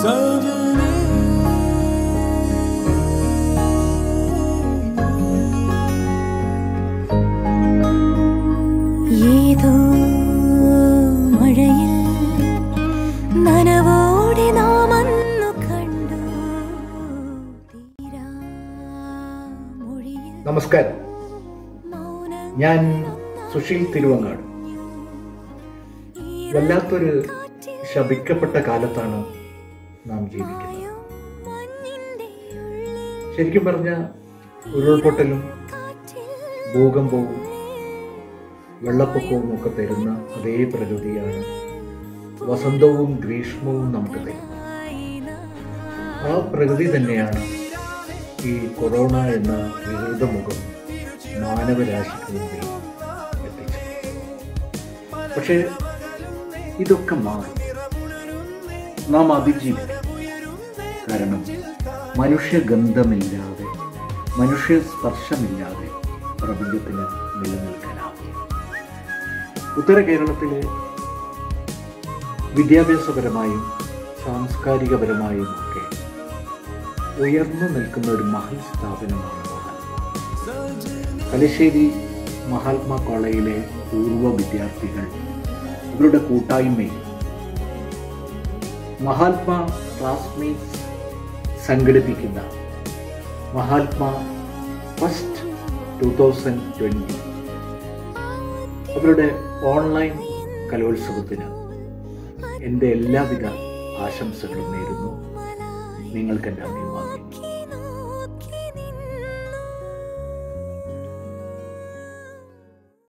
ഏതോ മഴയിൽ നനവോടെ നാം അന്നു കണ്ടു തീരാ മൊഴിയിൽ നമസ്കാരം മൗനം ഞാൻ സുശീൽ തിരുവങ്ങാട് വല്ലാത്തൊരു ശപിക്കപ്പെട്ട കാലത്താണ് നാം ജീവിക്കുന്നത് മഞ്ഞിന്റെ ഉള്ളിൽ ശരിക്കും പറഞ്ഞ ഉരുൾപൊട്ടലും കാറ്റിൽ ഭൂകമ്പവും വെള്ളപ്പൊക്കവും ഒക്കെ തരുന്ന അതേ പ്രകൃതിയാണ് വസന്തവും ഗ്രീഷ്മവും നമുക്ക് തരുന്നത് ആ പ്രകൃതി തന്നെയാണ് ഈ കൊറോണ എന്ന വികൃതമുഖം മാനവരാശിക്ക് മുമ്പിൽ എത്തിച്ചത് പക്ഷേ ഇതൊക്കെ മാറും നാം അതിജീവിക്കും കാരണം മനുഷ്യഗന്ധമില്ലാതെ മനുഷ്യ സ്പർശമില്ലാതെ പ്രപഞ്ചത്തിന് നിലനിൽക്കാനാവും ഉത്തര കേരളത്തിലെ വിദ്യാഭ്യാസപരമായും സാംസ്കാരികപരമായും ഒക്കെ ഉയർന്നു നിൽക്കുന്ന ഒരു മഹൽ സ്ഥാപനമാണ് മഹാത്മാ തലശ്ശേരി മഹാത്മാ കോളേജിലെ പൂർവ്വ വിദ്യാർത്ഥികൾ ഇവരുടെ കൂട്ടായ്മയിൽ മഹാത്മാ ക്ലാസ്മേറ്റ്സ് സംഘടിപ്പിക്കുന്ന Mahatma first two thousand twenty അവരുടെ ഓൺലൈൻ കലോത്സവത്തിന് എൻ്റെ എല്ലാവിധ ആശംസകളും നേരുന്നു നിങ്ങൾക്ക് എൻ്റെ അഭിവാദ്യം